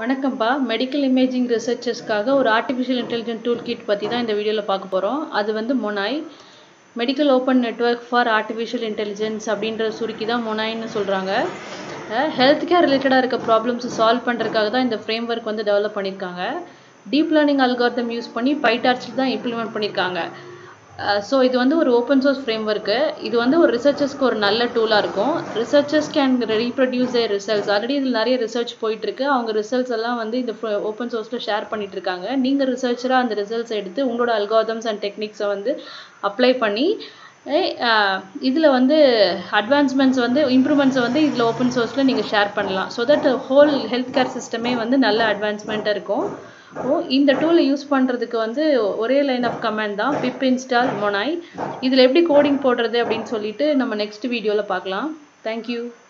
வணக்கம்ப்பா medical imaging ரிசர்ச்சர்ஸ்க்காக ஒரு artificial intelligent tool kit பற்றி தான் இந்த வீடியோவில் பார்க்க போகிறோம் அது வந்து MONAI medical open network for artificial intelligence அப்படின்ற சுருக்கி தான் மொனாய்னு சொல்கிறாங்க ஹெல்த் கேர் ரிலேட்டடாக இருக்க ப்ராப்ளம்ஸை சால்வ் பண்ணுறதுக்காக தான் இந்த ஃப்ரேம் ஒர்க் வந்து டெவலப் பண்ணியிருக்காங்க டீப் லேர்னிங் அல்கார்தம் யூஸ் பண்ணி பைடார்ச் தான் இம்ப்ளிமெண்ட் பண்ணியிருக்காங்க ஸோ இது வந்து ஒரு ஓப்பன் சோர்ஸ் ஃப்ரேம் ஒர்க்கு இது வந்து ஒரு ரிசர்ச்சர்ஸ்க்கு ஒரு நல்ல டூலாக இருக்கும் researchers can reproduce a results already இதில் நிறைய ரிசர்ச் போயிட்டுருக்கு அவங்க ரிசல்ட்ஸ் எல்லாம் வந்து இந்த ஓப்பன் சோர்ஸில் ஷேர் பண்ணிட்டு இருக்காங்க நீங்கள் ரிசர்ச்சராக அந்த ரிசல்ட்ஸ் எடுத்து உங்களோட அல்காதம்ஸ் அண்ட் டெக்னிக்ஸை வந்து அப்ளை பண்ணி இதில் வந்து அட்வான்ஸ்மெண்ட்ஸ் வந்து இம்ப்ரூவ்மெண்ட்ஸை வந்து இதில் ஓப்பன் சோர்ஸில் நீங்கள் ஷேர் பண்ணலாம் so that whole health care சிஸ்டமே வந்து நல்ல அட்வான்ஸ்மெண்ட்டாக இருக்கும் ஓ இந்த டூலை யூஸ் பண்ணுறதுக்கு வந்து ஒரே லைன் ஆஃப் கமெண்ட் தான் பிப் இன்ஸ்டால் மொனாய் இதில் எப்படி கோடிங் போடுறது அப்படின்னு சொல்லிட்டு நம்ம நெக்ஸ்ட் வீடியோவில் பார்க்கலாம் தேங்க்யூ